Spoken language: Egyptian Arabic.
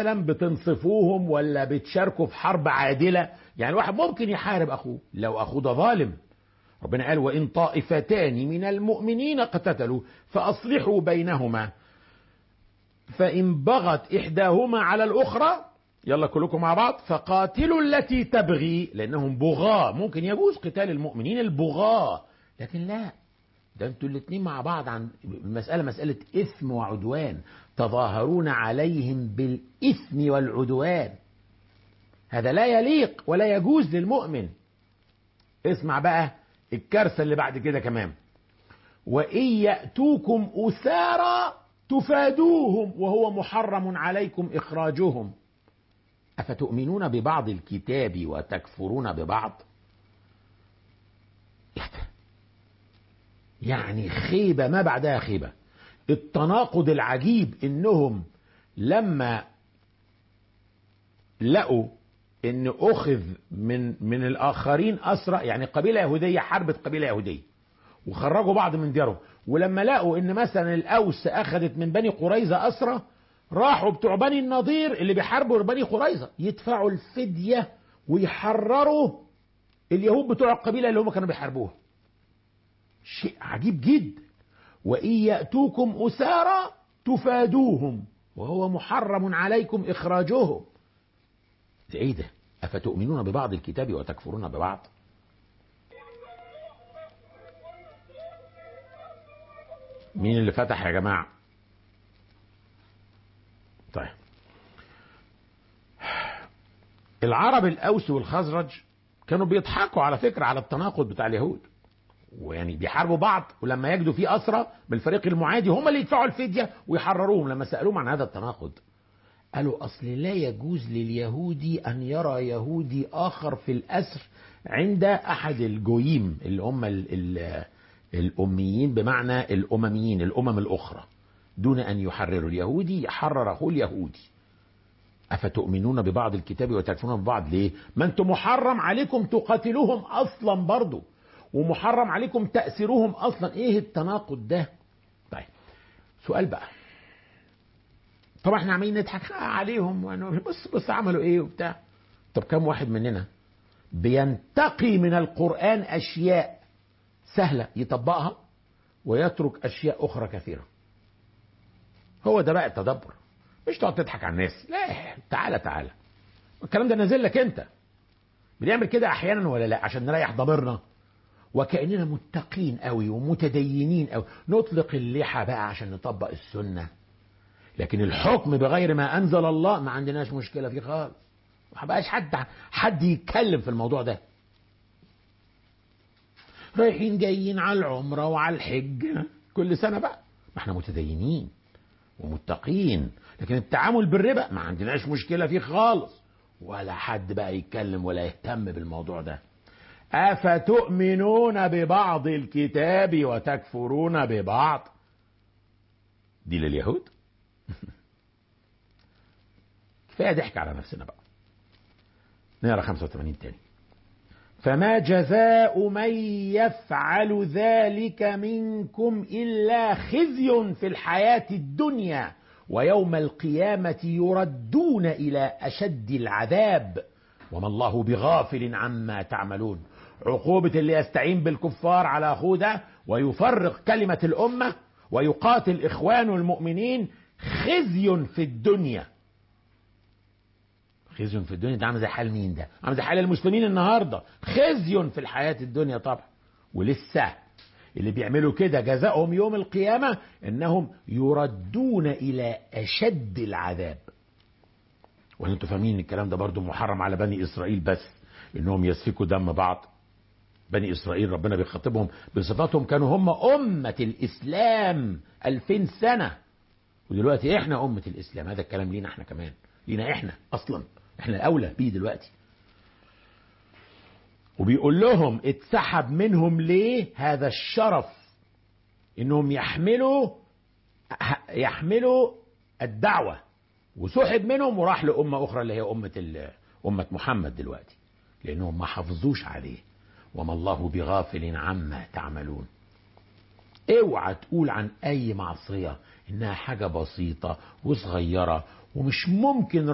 مثلا بتنصفوهم ولا بتشاركوا في حرب عادله يعني واحد ممكن يحارب اخوه لو اخوه ده ظالم ربنا قال وان طائفتان من المؤمنين اقتتلوا فاصلحوا بينهما فان بغت احداهما على الاخرى يلا كلكم مع بعض فقاتلوا التي تبغي لانهم بغاة ممكن يجوز قتال المؤمنين البغاة لكن لا ده انتوا الاتنين مع بعض عن المسألة مسألة إثم وعدوان تظاهرون عليهم بالإثم والعدوان هذا لا يليق ولا يجوز للمؤمن اسمع بقى الكارثة اللي بعد كده كمان وإن يأتوكم أسارى تفادوهم وهو محرم عليكم إخراجهم أفتؤمنون ببعض الكتاب وتكفرون ببعض يعني خيبة ما بعدها خيبة التناقض العجيب انهم لما لقوا ان اخذ من من الاخرين اسرى يعني قبيله يهوديه حربت قبيله يهوديه وخرجوا بعض من ديارهم ولما لقوا ان مثلا الاوس اخذت من بني قريظه اسرى راحوا بتوع بني النضير اللي بيحاربوا بني قريظه يدفعوا الفديه ويحرروا اليهود بتوع القبيله اللي هم كانوا بيحاربوها شيء عجيب جدا وإن يأتوكم أسارى تفادوهم وهو محرم عليكم إخراجهم ده إيه ده أفتؤمنون ببعض الكتاب وتكفرون ببعض مين اللي فتح يا جماعة طيب العرب الأوس والخزرج كانوا بيضحكوا على فكرة على التناقض بتاع اليهود ويعني بيحاربوا بعض ولما يجدوا في أسرى بالفريق المعادي هم اللي يدفعوا الفدية ويحرروهم لما سألوهم عن هذا التناقض قالوا أصل لا يجوز لليهودي أن يرى يهودي آخر في الأسر عند أحد الجويم اللي هم ال ال الأميين بمعنى الأمميين الأمم الأخرى دون أن يحرروا اليهودي يحرر أخوه اليهودي أفتؤمنون ببعض الكتاب وتكفرون ببعض ليه؟ ما أنتم محرم عليكم تقاتلوهم أصلا برضو ومحرم عليكم تأسيرهم أصلا إيه التناقض ده طيب سؤال بقى طبعا احنا عمالين نضحك عليهم بص بص عملوا ايه وبتاع طب كم واحد مننا بينتقي من القرآن أشياء سهلة يطبقها ويترك أشياء أخرى كثيرة هو ده بقى التدبر مش تقعد تضحك على الناس لا تعالى تعالى الكلام ده نازل لك انت بنعمل كده احيانا ولا لا عشان نريح ضميرنا وكأننا متقين قوي ومتدينين قوي نطلق اللحى بقى عشان نطبق السنة لكن الحكم بغير ما أنزل الله ما عندناش مشكلة فيه خالص ما بقاش حد حد يتكلم في الموضوع ده رايحين جايين على العمرة وعلى الحج كل سنة بقى ما احنا متدينين ومتقين لكن التعامل بالربا ما عندناش مشكلة فيه خالص ولا حد بقى يتكلم ولا يهتم بالموضوع ده أفتؤمنون ببعض الكتاب وتكفرون ببعض دي لليهود كفاية ضحك على نفسنا بقى نقرا 85 تاني فما جزاء من يفعل ذلك منكم إلا خزي في الحياة الدنيا ويوم القيامة يردون إلى أشد العذاب وما الله بغافل عما تعملون عقوبة اللي يستعين بالكفار على أخوه ده ويفرق كلمة الأمة ويقاتل إخوانه المؤمنين خزي في الدنيا خزي في الدنيا ده عامل زي حال مين ده عامل زي حال المسلمين النهاردة خزي في الحياة الدنيا طبعا ولسه اللي بيعملوا كده جزاؤهم يوم القيامة انهم يردون الى اشد العذاب ولا انتوا فاهمين ان الكلام ده برضو محرم على بني اسرائيل بس انهم يسفكوا دم بعض بني اسرائيل ربنا بيخاطبهم بصفاتهم كانوا هم امة الاسلام الفين سنة ودلوقتي احنا امة الاسلام هذا الكلام لينا احنا كمان لينا احنا اصلا احنا الاولى بيه دلوقتي وبيقول لهم اتسحب منهم ليه هذا الشرف انهم يحملوا يحملوا الدعوة وسحب منهم وراح لأمة أخرى اللي هي أمة أمة محمد دلوقتي لأنهم ما حافظوش عليه وما الله بغافل عما تعملون اوعى تقول عن أي معصية إنها حاجة بسيطة وصغيرة ومش ممكن